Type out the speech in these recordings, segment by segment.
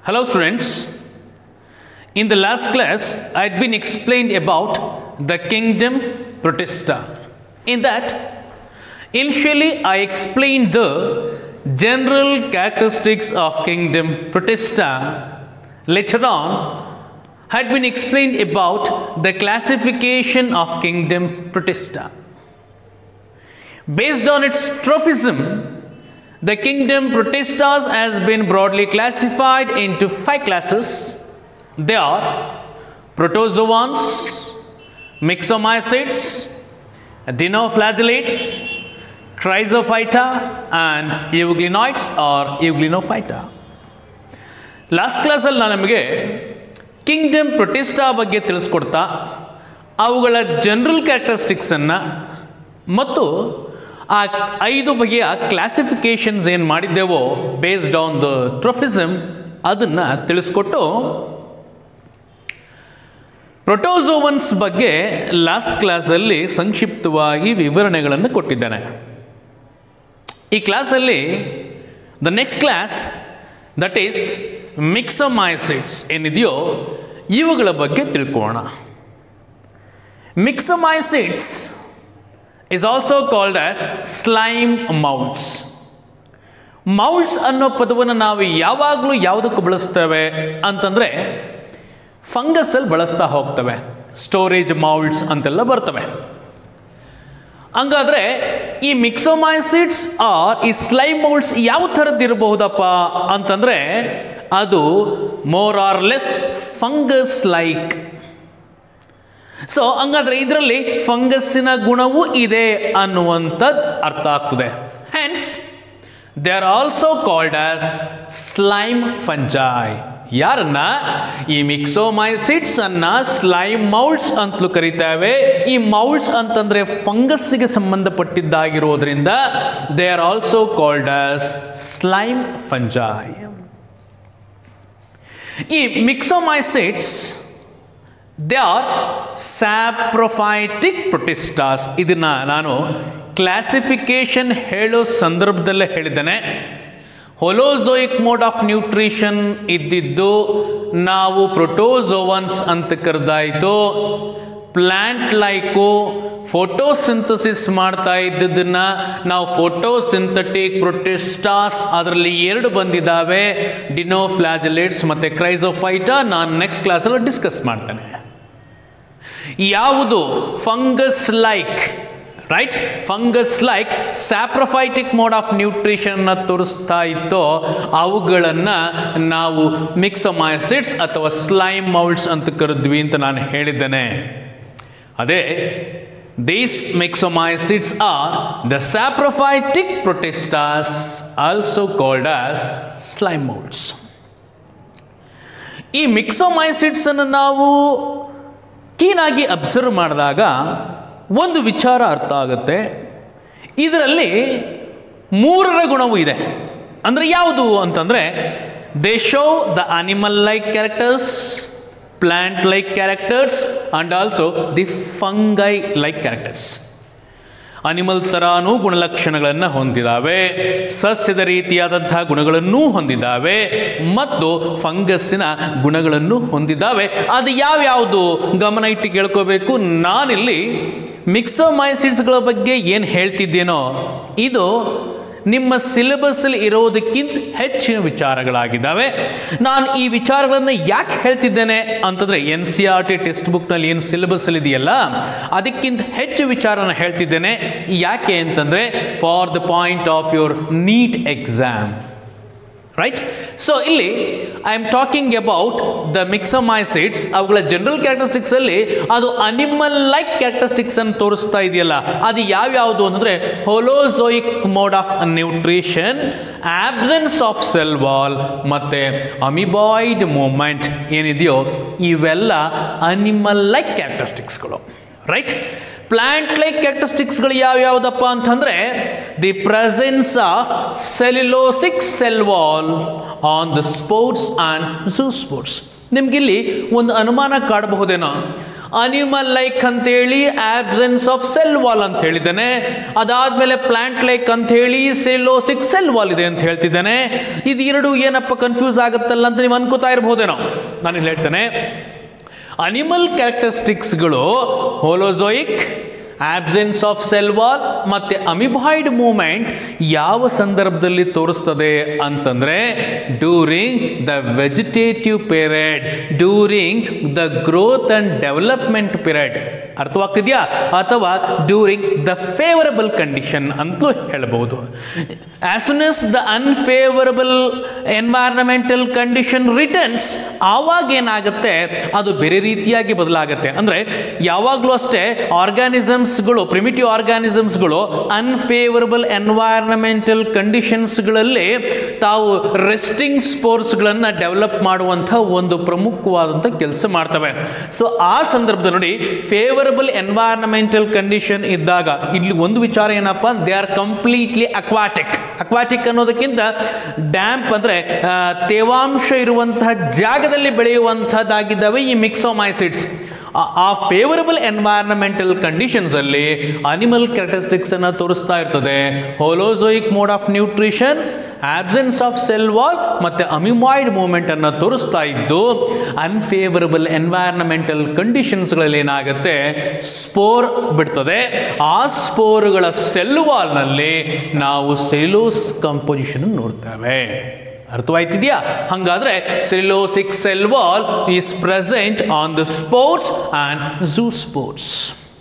Hello students. In the last class, I had been explained about the kingdom protesta. In that, initially I explained the general characteristics of kingdom protesta. Later on, had been explained about the classification of kingdom protesta. Based on its trophism, the kingdom protestas has been broadly classified into five classes. They are protozoans, myxomycetes, dinoflagellates, chrysophyta, and euglenoids or euglenophyta. Last ಕ್ಲಾಸಲ್ಲಿ ನಾನು ನಿಮಗೆ Kingdom Protista ಬಗ್ಗೆ ತಿಳಿಸ್ಕೊಡ್ತಾ ಅವುಗಳ general ಕ್ಯಾರೆಕ್ಟರಿಸ್ಟಿಕ್ಸನ್ನು ಮತ್ತು ಆ ಐದು ಬಗೆಯ ಕ್ಲಾಸಿಫಿಕೇಶನ್ಸ್ ಏನು ಮಾಡಿದ್ದೆವೋ ಬೇಸ್ಡ್ ಆನ್ ದ ಟ್ರೊಫಿಸಮ್ ಅದನ್ನು ತಿಳಿಸ್ಕೊಟ್ಟು ಪ್ರೊಟೋಸೋವನ್ಸ್ ಬಗ್ಗೆ ಲಾಸ್ಟ್ ಕ್ಲಾಸಲ್ಲಿ ಸಂಕ್ಷಿಪ್ತವಾಗಿ ವಿವರಣೆಗಳನ್ನು ಕೊಟ್ಟಿದ್ದಾನೆ ಈ ಕ್ಲಾಸಲ್ಲಿ the next class that is myxomycetes ಏನಿದೆಯೋ ಇವುಗಳ ಬಗ್ಗೆ ತಿಳ್ಕೊಳ್ಳೋಣ myxomycetes is also called as slime moulds moulds ಅನ್ನೋ ಪದವನ್ನು ನಾವು ಯಾವಾಗಲೂ ಯಾವುದಕ್ಕೂ ಬಳಸ್ತೇವೆ ಅಂತಂದರೆ ಫಂಗಸಲ್ಲಿ ಬಳಸ್ತಾ ಹೋಗ್ತವೆ ಸ್ಟೋರೇಜ್ ಮೌಲ್ಡ್ಸ್ ಅಂತೆಲ್ಲ ಬರ್ತವೆ ಹಂಗಾದ್ರೆ ಈ ಮಿಕ್ಸೋಮೈಸಿಡ್ಸ್ ಆರ್ ಈ ಸ್ಲೈಮ್ ಮೌಲ್ಡ್ಸ್ ಯಾವ ಥರದ್ದು ಇರಬಹುದಪ್ಪ ಅಂತಂದ್ರೆ ಅದು more or less fungus like so ಹಂಗಾದ್ರೆ ಇದರಲ್ಲಿ ಫಂಗಸ್ಸಿನ ಗುಣವೂ ಇದೆ ಅನ್ನುವಂಥದ್ದು ಅರ್ಥ ಆಗ್ತದೆ hence they are also called as slime fungi ಯಾರನ್ನ ಈ ಮಿಕ್ಸೋಮೈಸಿಡ್ಸ್ ಅನ್ನ ಸ್ಲೈಮ್ ಮೌಲ್ಡ್ಸ್ ಅಂತಲೂ ಕರೀತೇವೆ ಈ ಮೌಲ್ಡ್ಸ್ ಅಂತಂದ್ರೆ ಫಂಗಸ್ಸಿಗೆ ಸಂಬಂಧಪಟ್ಟಿದ್ದಾಗಿರೋದ್ರಿಂದ they are also called as slime fungi ಈ ಮಿಕ್ಸೋಮೈಸಿಡ್ಸ್ ದೇ ಆರ್ ಸ್ಯಾಪ್ರೊಫೈಟಿಕ್ ಪ್ರೊಟಿಸ್ಟಾಸ್ ಇದನ್ನ ನಾನು ಕ್ಲಾಸಿಫಿಕೇಶನ್ ಹೇಳೋ ಸಂದರ್ಭದಲ್ಲೇ ಹೇಳಿದ್ದೇನೆ ಹೊಲೋಝೋಯಿಕ್ ಮೋಡ್ ಆಫ್ ನ್ಯೂಟ್ರಿಷನ್ ಇದ್ದಿದ್ದು ನಾವು ಪ್ರೊಟೋಝೋವನ್ಸ್ ಅಂತ ಕರೆದಾಯಿತು ಪ್ಲ್ಯಾಂಟ್ ಲೈಕು ಫೋಟೋಸಿಂಥಸಿಸ್ ಮಾಡ್ತಾ ಇದ್ದದನ್ನ ನಾವು ಫೋಟೋಸಿಂಥಟಿಕ್ ಪ್ರೊಟೆಸ್ಟಾಸ್ ಅದರಲ್ಲಿ ಎರಡು ಬಂದಿದ್ದಾವೆ ಡಿನೋಫ್ಲಾಜಲೇಟ್ಸ್ ಮತ್ತು ಕ್ರೈಸೋಫೈಟಾ ನಾನು ನೆಕ್ಸ್ಟ್ ಕ್ಲಾಸಲ್ಲಿ ಡಿಸ್ಕಸ್ ಮಾಡ್ತೇನೆ ಯಾವುದು fungus like right fungus like saprophytic mode of nutrition ತೋರಿಸ್ತಾ ಇತ್ತೋ ಅವುಗಳನ್ನು ನಾವು ಮಿಕ್ಸಮೈಸಿಡ್ಸ್ ಅಥವಾ ಸ್ಲೈಮ್ ಮೌಲ್ಡ್ಸ್ ಅಂತ ಕರೆದ್ವಿ ಅಂತ ನಾನು ಹೇಳಿದ್ದೇನೆ ಅದೇ these myxomycetes are the saprophytic protists also called as slime moulds ಈ ಮಿಕ್ಸೋಮೈಸಿಡ್ಸ್ ಅನ್ನು ನಾವು ಕೀನಾಗಿ ಅಬ್ಸರ್ವ್ ಮಾಡಿದಾಗ ಒಂದು ವಿಚಾರ ಅರ್ಥ ಆಗುತ್ತೆ ಇದರಲ್ಲಿ ಮೂರರ ಗುಣವೂ ಇದೆ ಅಂದರೆ ಯಾವುದು ಅಂತಂದರೆ they show the animal like characters plant like characters and also the fungi like characters animal ತರಾನೂ ಗುಣಲಕ್ಷಣಗಳನ್ನು ಹೊಂದಿದ್ದಾವೆ ಸಸ್ಯದ ರೀತಿಯಾದಂತಹ ಗುಣಗಳನ್ನೂ ಹೊಂದಿದ್ದಾವೆ ಮತ್ತು ಫಂಗಸ್ಸಿನ ಗುಣಗಳನ್ನು ಹೊಂದಿದ್ದಾವೆ ಅದು ಯಾವ್ಯಾವುದು ಗಮನ ಇಟ್ಟು ಕೇಳ್ಕೋಬೇಕು ನಾನಿಲ್ಲಿ ಮಿಕ್ಸೋಮೈಸಿಡ್ಸ್ಗಳ ಬಗ್ಗೆ ಏನು ಹೇಳ್ತಿದ್ದೇನೋ ಇದು ನಿಮ್ಮ ಸಿಲೆಬಸ್ಸಲ್ಲಿ ಇರೋದಕ್ಕಿಂತ ಹೆಚ್ಚಿನ ವಿಚಾರಗಳಾಗಿದ್ದಾವೆ ನಾನು ಈ ವಿಚಾರಗಳನ್ನು ಯಾಕೆ ಹೇಳ್ತಿದ್ದೇನೆ ಅಂತಂದರೆ N C R T text ಬುಕ್ನಲ್ಲಿ ಏನು ಸಿಲೆಬಸ್ಸಲ್ಲಿ ಇದೆಯಲ್ಲ ಅದಕ್ಕಿಂತ ಹೆಚ್ಚು ವಿಚಾರನ ಹೇಳ್ತಿದ್ದೇನೆ ಯಾಕೆ ಅಂತಂದರೆ for the point of your NEET exam right so ಇಲ್ಲಿ I am talking about the myxomycetes ಅವುಗಳ ಜನರಲ್ ಕ್ಯಾರೆಕ್ಟರಿಸ್ಟಿಕ್ಸ್ ಅಲ್ಲಿ ಅದು ಅನಿಮಲ್ ಲೈಕ್ ಕ್ಯಾರೆಕ್ಟರಿಸ್ಟಿಕ್ಸ್ ಅನ್ನು ತೋರಿಸ್ತಾ ಇದೆಯಲ್ಲ ಅದು ಯಾವ್ಯಾವುದು ಅಂತಂದ್ರೆ holozoic mode of nutrition absence of cell wall ಮತ್ತೆ ಅಮಿಬಾಯ್ಡ್ ಮೂಮೆಂಟ್ ಏನಿದೆಯೋ ಇವೆಲ್ಲ ಅನಿಮಲ್ ಲೈಕ್ ಕ್ಯಾರೆಕ್ಟರಿಸ್ಟಿಕ್ಸ್ಗಳು ರೈಟ್ ಪ್ಲಾಂಟ್ ಲೈಕ್ ಕ್ಯಾರೆಕ್ಟರಿಸ್ಟಿಕ್ಸ್ಗಳು ಯಾವ್ಯಾವುದಪ್ಪ ಅಂತಂದ್ರೆ the presence of cellulosic cell wall on the spores and zoospores ನಿಮ್ಗಿಲ್ಲಿ ಒಂದು ಅನುಮಾನ ಕಾಡಬಹುದೇನೋ ಅನಿಮಲ್ ಲೈಕ್ ಅಂತೇಳಿ ಆಬ್ಸೆನ್ಸ್ ಆಫ್ ಸೆಲ್ ವಾಲ್ ಅಂತ ಹೇಳಿದ್ದಾನೆ ಅದಾದ್ಮೇಲೆ ಪ್ಲಾಂಟ್ ಲೈಕ್ ಅಂತ ಹೇಳಿ ಸೆಲ್ಲೋಸಿಕ್ ಸೆಲ್ ವಾಲ್ ಇದೆ ಅಂತ ಹೇಳ್ತಿದ್ದಾನೆ ಇದು ಎರಡು ಏನಪ್ಪ ಕನ್ಫ್ಯೂಸ್ ಆಗುತ್ತಲ್ಲ ಅಂತ ನೀವು ಅನ್ಕೋತಾ ಇರ್ಬೋದೇನೋ ನಾನು ಇಲ್ಲಿ ಹೇಳ್ತೇನೆ ಅನಿಮಲ್ ಕ್ಯಾರೆಕ್ಟರಿಸ್ಟಿಕ್ಸ್ಗಳು holozoic absence of cell wall ಮತ್ತು ಅಮಿಬಾಯ್ಡ್ ಮೂಮೆಂಟ್ ಯಾವ ಸಂದರ್ಭದಲ್ಲಿ ತೋರಿಸ್ತದೆ ಅಂತಂದರೆ during the vegetative period during the growth and development period ಅರ್ಥವಾಗ್ತಿದೆಯಾ ಅಥವಾ ಡ್ಯೂರಿಂಗ್ ದ ಫೇವರಬಲ್ ಕಂಡೀಷನ್ ಅಂತಲೂ ಹೇಳ್ಬೋದು as soon as the unfavourable environmental condition returns ಆವಾಗ ಏನಾಗುತ್ತೆ ಅದು ಬೇರೆ ರೀತಿಯಾಗಿ ಬದಲಾಗುತ್ತೆ ಅಂದರೆ ಯಾವಾಗಲೂ ಅಷ್ಟೇ ಆರ್ಗ್ಯಾನಿಸಮ್ಸ್ಗಳು ಪ್ರಿಮಿಟಿವ್ ಆರ್ಗ್ಯಾನಿಸಮ್ಸ್ಗಳು ಅನ್ಫೇವರಬಲ್ ಎನ್ವೈರ್ನಮೆಂಟಲ್ ಕಂಡೀಷನ್ಸ್ಗಳಲ್ಲಿ ತಾವು ರೆಸ್ಟಿಂಗ್ ಸ್ಪೋರ್ಟ್ಸ್ಗಳನ್ನು ಡೆವಲಪ್ ಮಾಡುವಂಥ ಒಂದು ಪ್ರಮುಖವಾದಂಥ ಕೆಲಸ ಮಾಡ್ತವೆ ಸೊ ಆ ಸಂದರ್ಭದಲ್ಲಿ ನೋಡಿ ಫೇವರಬಲ್ ಎನ್ವೈರ್ನಮೆಂಟಲ್ ಕಂಡೀಷನ್ ಇದ್ದಾಗ ಇಲ್ಲಿ ಒಂದು ವಿಚಾರ ಏನಪ್ಪ they are completely aquatic aquatic ಅನ್ನೋದಕ್ಕಿಂತ ಡ್ಯಾಂಪ್ ಅಂದರೆ ತೇವಾಂಶ ಇರುವಂತಹ ಜಾಗದಲ್ಲಿ ಬೆಳೆಯುವಂಥದ್ದಾಗಿದ್ದಾವೆ ಈ ಮಿಕ್ಸೋಮೈಸಿಡ್ಸ್ ಆ ಫೇವರಬಲ್ ಎನ್ವೈರ್ನಮೆಂಟಲ್ ಕಂಡೀಷನ್ಸಲ್ಲಿ ಅನಿಮಲ್ ಕ್ಯಾರೆಕ್ಟರಿಸ್ಟಿಕ್ಸನ್ನು ತೋರಿಸ್ತಾ ಇರ್ತದೆ holozoic mode of nutrition absence of cell wall ಮತ್ತು ಅಮಿಮಾಯ್ಡ್ ಮೂಮೆಂಟನ್ನು ತೋರಿಸ್ತಾ ಇದ್ದು ಅನ್ಫೇವರಬಲ್ ಎನ್ವೈರ್ನಮೆಂಟಲ್ ಕಂಡೀಷನ್ಸ್ಗಳಲ್ಲಿ ಏನಾಗುತ್ತೆ ಸ್ಪೋರ್ ಬಿಡ್ತದೆ ಆ ಸ್ಪೋರ್ಗಳ ಸೆಲ್ ವಾಲ್ನಲ್ಲಿ ನಾವು ಸೆಲ್ಯೂಸ್ ಕಂಪೋಸಿಷನ್ ನೋಡ್ತೇವೆ ಅರ್ಥವಾಯ್ತಿದೆಯಾ ಹಾಗಾದ್ರೆ cellulosic cell wall is present on the spores and zoospores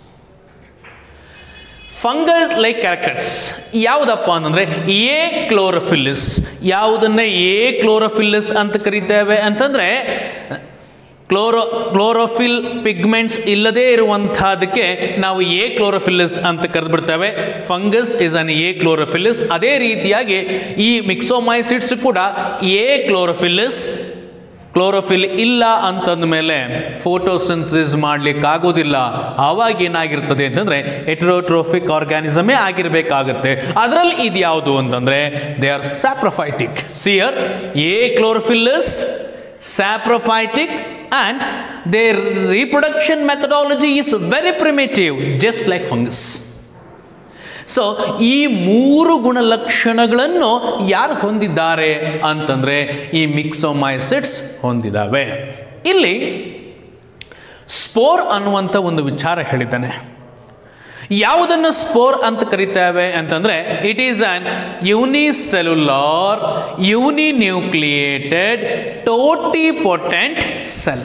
fungal like characters ಯಾವುದಪ್ಪ ಅಂತಂದರೆ ಎ ಕ್ಲೋರೋಫಿಲ್ಲಿಸ್ ಯಾವುದನ್ನ ಎ ಕ್ಲೋರೋಫಿಲ್ಲಿಸ್ ಅಂತ ಕರಿತೇವೆ ಅಂತಂದರೆ ಕ್ಲೋರೋ ಕ್ಲೋರೋಫಿಲ್ ಪಿಗ್ಮೆಂಟ್ಸ್ ಇಲ್ಲದೇ ಇರುವಂಥದ್ದಕ್ಕೆ ನಾವು ಎ ಕ್ಲೋರೋಫಿಲ್ಲಿಸ್ ಅಂತ ಕರೆದ್ಬಿಡ್ತೇವೆ fungus is an achlorophyllous ಅದೇ ರೀತಿಯಾಗಿ ಈ ಮಿಕ್ಸೋಮೈಸಿಡ್ಸ್ ಕೂಡ ಎ ಕ್ಲೋರೋಫಿಲ್ಲಿಸ್ ಕ್ಲೋರೋಫಿಲ್ ಇಲ್ಲ ಅಂತಂದ ಮೇಲೆ ಫೋಟೋಸಿಂಥಸಿಸ್ ಮಾಡ್ಲಿಕ್ಕೆ ಆಗೋದಿಲ್ಲ ಆವಾಗ ಏನಾಗಿರ್ತದೆ ಅಂತಂದ್ರೆ ಎಟ್ರೋಟ್ರೋಫಿಕ್ ಆರ್ಗ್ಯಾನಿಸಮೇ ಆಗಿರಬೇಕಾಗುತ್ತೆ ಅದರಲ್ಲಿ ಇದು ಯಾವುದು ಅಂತಂದ್ರೆ ದೇ ಆರ್ ಸ್ಯಾಪ್ರಫೈಟಿಕ್ ಸಿಯರ್ achlorophyllous saprophytic and their reproduction methodology is very primitive just like fungus so ಈ ಮೂರು ಗುಣಲಕ್ಷಣಗಳನ್ನು ಯಾರು ಹೊಂದಿದ್ದಾರೆ ಅಂತಂದರೆ ಈ ಮಿಕ್ಸೋಮೈಸಿಡ್ಸ್ ಹೊಂದಿದ್ದಾವೆ ಇಲ್ಲಿ ಸ್ಪೋರ್ ಅನ್ನುವಂಥ ಒಂದು ವಿಚಾರ ಹೇಳಿದ್ದಾನೆ ಯಾವುದನ್ನು ಸ್ಪೋರ್ ಅಂತ ಕರಿತೇವೆ ಅಂತಂದರೆ it is an unicellular uninucleated totipotent cell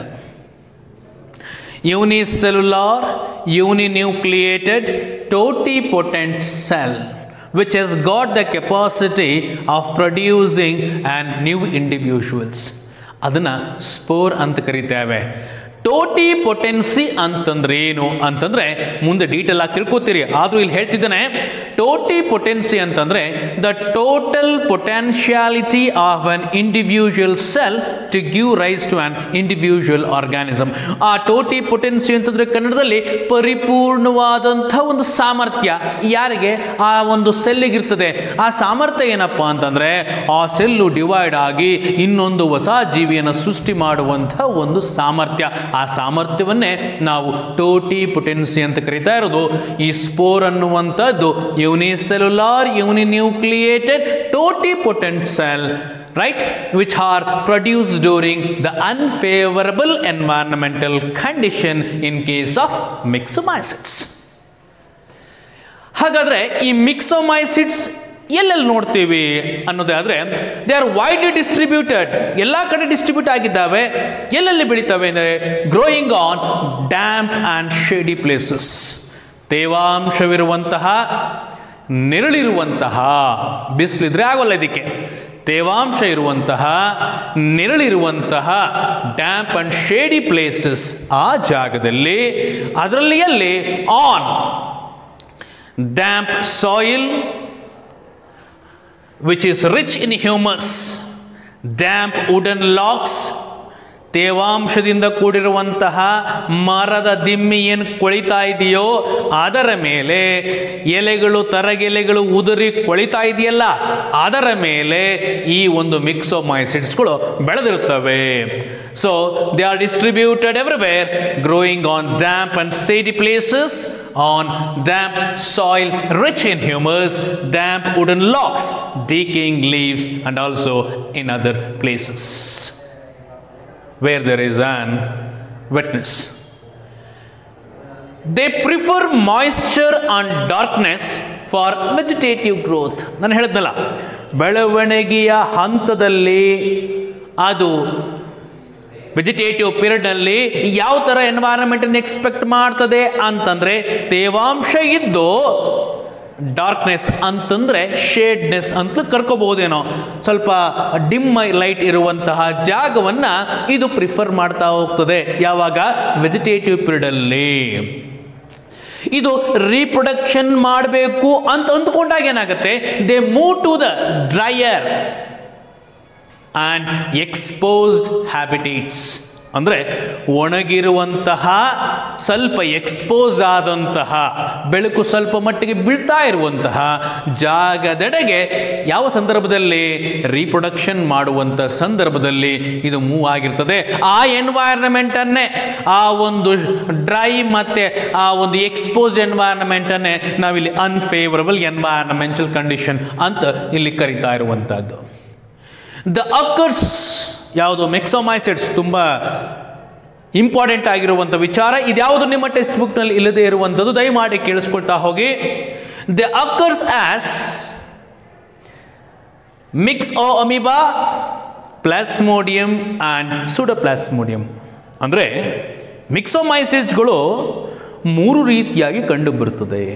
unicellular uninucleated totipotent cell which has got the capacity of producing and new individuals ಅದನ್ನು ಸ್ಪೋರ್ ಅಂತ ಕರಿತೇವೆ ಟೋಟಿ ಪೊಟೆನ್ಸಿ ಅಂತಂದ್ರೆ ಏನು ಅಂತಂದ್ರೆ ಮುಂದೆ ಡೀಟೇಲ್ ಆಗಿ ತಿಳ್ಕೊತೀರಿ ಆದರೂ ಇಲ್ಲಿ ಹೇಳ್ತಿದ್ದಾನೆ ಟೋಟಿ ಪೊಟೆನ್ಸಿ ಅಂತಂದ್ರೆ the total potentiality of an individual cell to give rise to an individual organism ಆ ಟೋಟಿ ಪೊಟೆನ್ಸಿ ಅಂತಂದ್ರೆ ಕನ್ನಡದಲ್ಲಿ ಪರಿಪೂರ್ಣವಾದಂಥ ಒಂದು ಸಾಮರ್ಥ್ಯ ಯಾರಿಗೆ ಆ ಒಂದು ಸೆಲ್ಲಿಗಿರ್ತದೆ ಆ ಸಾಮರ್ಥ್ಯ ಏನಪ್ಪ ಅಂತಂದ್ರೆ ಆ ಸೆಲ್ಲು ಡಿವೈಡ್ ಆಗಿ ಇನ್ನೊಂದು ಹೊಸ ಜೀವಿಯನ್ನು ಸೃಷ್ಟಿ ಮಾಡುವಂಥ ಒಂದು ಸಾಮರ್ಥ್ಯ ಆ ಸಾಮರ್ಥ್ಯವನ್ನೇ ನಾವು ಟೋಟಿ ಪೊಟೆನ್ಸಿ ಅಂತ ಕರಿತಾ ಇರೋದು ಈ ಸ್ಪೋರ್ ಅನ್ನುವಂಥದ್ದು unicellular uninucleated totipotent cell right which are produced during the unfavorable environmental condition in case of myxomycetes ಹಾಗಾದ್ರೆ ಈ ಮಿಕ್ಸೋಮೈಸಿಡ್ಸ್ ಎಲ್ಲೆಲ್ಲಿ ನೋಡ್ತೀವಿ ಅನ್ನೋದಾದ್ರೆ ದೇ ಆರ್ ವೈಡ್ಲಿ ಡಿಸ್ಟ್ರಿಬ್ಯೂಟೆಡ್ ಎಲ್ಲ ಕಡೆ ಡಿಸ್ಟ್ರಿಬ್ಯೂಟ್ ಆಗಿದ್ದಾವೆ ಎಲ್ಲೆಲ್ಲಿ ಬೆಳೀತವೆ ಅಂದರೆ growing on damp and shady places ತೇವಾಂಶವಿರುವಂತಹ ನೆರಳಿರುವಂತಹ ಬಿಸಿಲಿದ್ರೆ ಆಗೋಲ್ಲ ಇದಕ್ಕೆ ತೇವಾಂಶ ಇರುವಂತಹ ನೆರಳಿರುವಂತಹ ಡ್ಯಾಂಪ್ ಅಂಡ್ ಶೇಡಿ ಪ್ಲೇಸಸ್ ಆ ಜಾಗದಲ್ಲಿ ಅದರಲ್ಲಿ ಎಲ್ಲಿ on damp soil which is rich in humus, damp wooden logs, ತೇವಾಂಶದಿಂದ ಕೂಡಿರುವಂತಹ ಮರದ ದಿಮ್ಮಿ ಏನು ಕೊಳಿತಾ ಇದೆಯೋ ಅದರ ಮೇಲೆ ಎಲೆಗಳು ತರಗೆಲೆಗಳು ಉದುರಿ ಕೊಳಿತಾ ಇದೆಯಲ್ಲ ಅದರ ಮೇಲೆ ಈ ಒಂದು ಮಿಕ್ಸೋಮೈಸಿಡ್ಸ್ಗಳು ಬೆಳೆದಿರುತ್ತವೆ so they are distributed everywhere growing on damp and shady places on damp soil rich in humus damp wooden logs decaying leaves and also in other places where there is an wetness. They prefer moisture and darkness for vegetative growth. ನಾನು ಹೇಳಿದ್ನಲ್ಲ ಬೆಳವಣಿಗೆಯ ಹಂತದಲ್ಲಿ ಅದು vegetative ಪೀರಿಯಡ್ನಲ್ಲಿ ಯಾವ ಥರ ಎನ್ವೈರನ್ಮೆಂಟನ್ನು expect ಮಾಡ್ತದೆ ಅಂತಂದರೆ ತೇವಾಂಶ ಇದ್ದು ಡಾರ್ಕ್ನೆಸ್ ಅಂತಂದರೆ ಶೇಡ್ನೆಸ್ ಅಂತ ಕರ್ಕೋಬಹುದೇನೋ ಸ್ವಲ್ಪ ಡಿಮ್ ಲೈಟ್ ಇರುವಂತಹ ಜಾಗವನ್ನು ಇದು ಪ್ರಿಫರ್ ಮಾಡ್ತಾ ಹೋಗ್ತದೆ ಯಾವಾಗ ವೆಜಿಟೇಟಿವ್ ಪೀರಿಯಡಲ್ಲಿ ಇದು ರೀಪ್ರೊಡಕ್ಷನ್ ಮಾಡಬೇಕು ಅಂತ ಅಂದ್ಕೊಂಡಾಗ ಏನಾಗುತ್ತೆ they move to the drier and exposed habitats ಅಂದರೆ ಒಣಗಿರುವಂತಹ ಸ್ವಲ್ಪ ಎಕ್ಸ್ಪೋಸ್ ಆದಂತಹ ಬೆಳಕು ಸ್ವಲ್ಪ ಮಟ್ಟಿಗೆ ಬೀಳ್ತಾ ಇರುವಂತಹ ಜಾಗದೆಡೆಗೆ ಯಾವ ಸಂದರ್ಭದಲ್ಲಿ ರೀಪ್ರೊಡಕ್ಷನ್ ಮಾಡುವಂಥ ಸಂದರ್ಭದಲ್ಲಿ ಇದು ಮೂವ್ ಆಗಿರ್ತದೆ ಆ ಎನ್ವೈರ್ನಮೆಂಟನ್ನೇ ಆ ಒಂದು ಡ್ರೈ ಮತ್ತು ಆ ಒಂದು ಎಕ್ಸ್ಪೋಸ್ ಎನ್ವೈರ್ನಮೆಂಟನ್ನೇ ನಾವಿಲ್ಲಿ ಅನ್ಫೇವರಬಲ್ ಎನ್ವೈರ್ನಮೆಂಟಲ್ ಕಂಡೀಷನ್ ಅಂತ ಇಲ್ಲಿ ಕರಿತಾ ಇರುವಂಥದ್ದು ದ ಅಕ್ಕರ್ಸ್ ಯಾವುದು ಮೆಕ್ಸೋಮೈಸಿಡ್ಸ್ ತುಂಬ ಇಂಪಾರ್ಟೆಂಟ್ ಆಗಿರುವಂಥ ವಿಚಾರ ಇದ್ಯಾವುದು ನಿಮ್ಮ ಟೆಕ್ಸ್ಟ್ ಬುಕ್ನಲ್ಲಿ ಇಲ್ಲದೆ ಇರುವಂಥದ್ದು ದಯಮಾಡಿ ಕೇಳಿಸ್ಕೊಳ್ತಾ ಹೋಗಿ the occurs as myxamoeba plasmodium and pseudoplasmodium ಅಂದರೆ ಮಿಕ್ಸೋಮೈಸಿಡ್ಸ್ಗಳು ಮೂರು ರೀತಿಯಾಗಿ ಕಂಡುಬರುತ್ತದೆ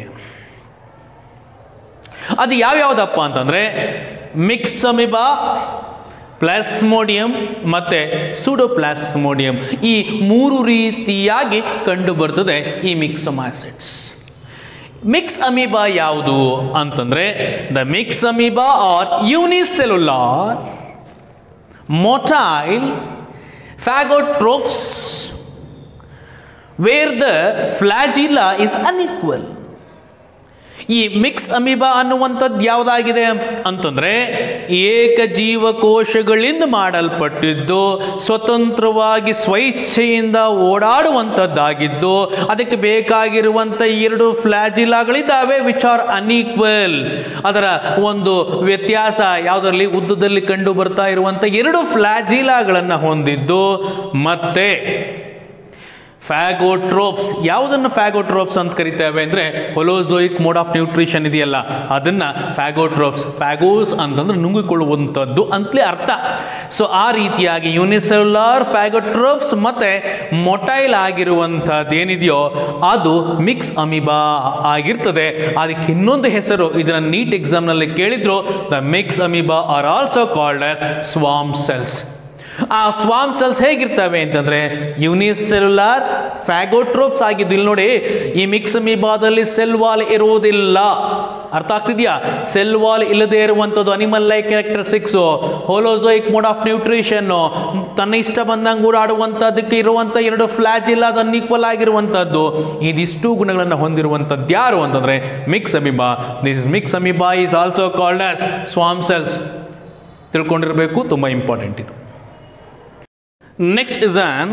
ಅದು ಯಾವ್ಯಾವುದಪ್ಪ ಅಂತಂದರೆ ಮಿಕ್ಸಮಿಬಾ ಪ್ಲಾಸ್ಮೋಡಿಯಂ ಮತ್ತು ಸೂಡೋಪ್ಲಾಸ್ಮೋಡಿಯಂ ಈ ಮೂರು ರೀತಿಯಾಗಿ ಕಂಡುಬರ್ತದೆ ಈ ಮಿಕ್ಸೊಮ್ಯಾಸಿಡ್ಸ್ ಮಿಕ್ಸ್ ಅಮೀಬಾ ಯಾವುದು ಅಂತಂದರೆ the myxamoeba are unicellular motile phagotrophs where the flagella is unequal ಈ ಮಿಕ್ಸ್ ಅಮೀಬಾ ಅನ್ನುವಂಥದ್ದು ಯಾವುದಾಗಿದೆ ಅಂತಂದರೆ ಏಕಜೀವಕೋಶಗಳಿಂದ ಮಾಡಲ್ಪಟ್ಟಿದ್ದು ಸ್ವತಂತ್ರವಾಗಿ ಸ್ವಇಚ್ಛೆಯಿಂದ ಓಡಾಡುವಂಥದ್ದಾಗಿದ್ದು ಅದಕ್ಕೆ ಬೇಕಾಗಿರುವಂಥ ಎರಡು ಫ್ಲಾಜಿಲಾಗಳಿದ್ದಾವೆ ವಿಚ್ ಆರ್ ಅನ್ಈಕ್ವಲ್ ಅದರ ಒಂದು ವ್ಯತ್ಯಾಸ ಯಾವುದರಲ್ಲಿ ಉದ್ದದಲ್ಲಿ ಕಂಡು ಬರ್ತಾ ಇರುವಂಥ ಎರಡು ಫ್ಲಾಜಿಲಾಗಳನ್ನು ಹೊಂದಿದ್ದು ಮತ್ತೆ ಫ್ಯಾಗೋಟ್ರೋಪ್ಸ್ ಯಾವುದನ್ನು ಫ್ಯಾಗೋಟ್ರೋಪ್ಸ್ ಅಂತ ಕರಿತೇವೆ ಅಂದರೆ ಹೊಲೋಜೋಯಿಕ್ ಮೋಡ್ ಆಫ್ ನ್ಯೂಟ್ರಿಷನ್ ಇದೆಯಲ್ಲ ಅದನ್ನು ಫ್ಯಾಗೋಟ್ರೋಪ್ಸ್ ಫ್ಯಾಗೋಸ್ ಅಂತಂದ್ರೆ ನುಂಗಿಕೊಳ್ಳುವಂಥದ್ದು ಅಂತಲೇ ಅರ್ಥ ಸೊ ಆ ರೀತಿಯಾಗಿ ಯೂನಿಸೆಲ್ಯುಲಾರ್ ಫ್ಯಾಗೋಟ್ರೋಪ್ಸ್ ಮತ್ತು ಮೊಟೈಲ್ ಆಗಿರುವಂಥದ್ದು ಏನಿದೆಯೋ ಅದು ಮಿಕ್ಸ್ ಅಮಿಬಾ ಆಗಿರ್ತದೆ ಅದಕ್ಕೆ ಇನ್ನೊಂದು ಹೆಸರು ಇದನ್ನು ನೀಟ್ ಎಕ್ಸಾಮ್ನಲ್ಲಿ ಕೇಳಿದ್ರು the myxamoeba are also called as swarm cells ಆ ಸ್ವಾಮ್ ಸೆಲ್ಸ್ ಹೇಗಿರ್ತವೆ ಅಂತಂದ್ರೆ ಯುನಿಸೆಲ್ಯುಲಾರ್ ಫ್ಯಾಗೋಟ್ರೋಪ್ಸ್ ಆಗಿದ್ದು ಇಲ್ಲಿ ನೋಡಿ ಈ ಮಿಕ್ಸ್ ಮೀಬಾದಲ್ಲಿ ಸೆಲ್ ವಾಲ್ ಇರುವುದಿಲ್ಲ ಅರ್ಥ ಆಗ್ತಿದ್ಯಾ ಸೆಲ್ ವಾಲ್ ಇಲ್ಲದೆ ಇರುವಂಥದ್ದು animal like characteristics holozoic mode of nutrition ತನ್ನ ಇಷ್ಟ ಬಂದಂಗೆ ಓಡಾಡುವಂಥದ್ದಕ್ಕೆ ಇರುವಂಥ ಎರಡು ಫ್ಲಾಜ್ ಇಲ್ಲ ಅದು ಅನ್ಈಕ್ವಲ್ ಆಗಿರುವಂಥದ್ದು ಇದಿಷ್ಟು ಗುಣಗಳನ್ನು ಹೊಂದಿರುವಂಥದ್ದು ಯಾರು ಅಂತಂದ್ರೆ myxamoeba this is myxamoeba is also called as swarm cells ತಿಳ್ಕೊಂಡಿರಬೇಕು ತುಂಬ ಇಂಪಾರ್ಟೆಂಟ್ ಇದು Next is an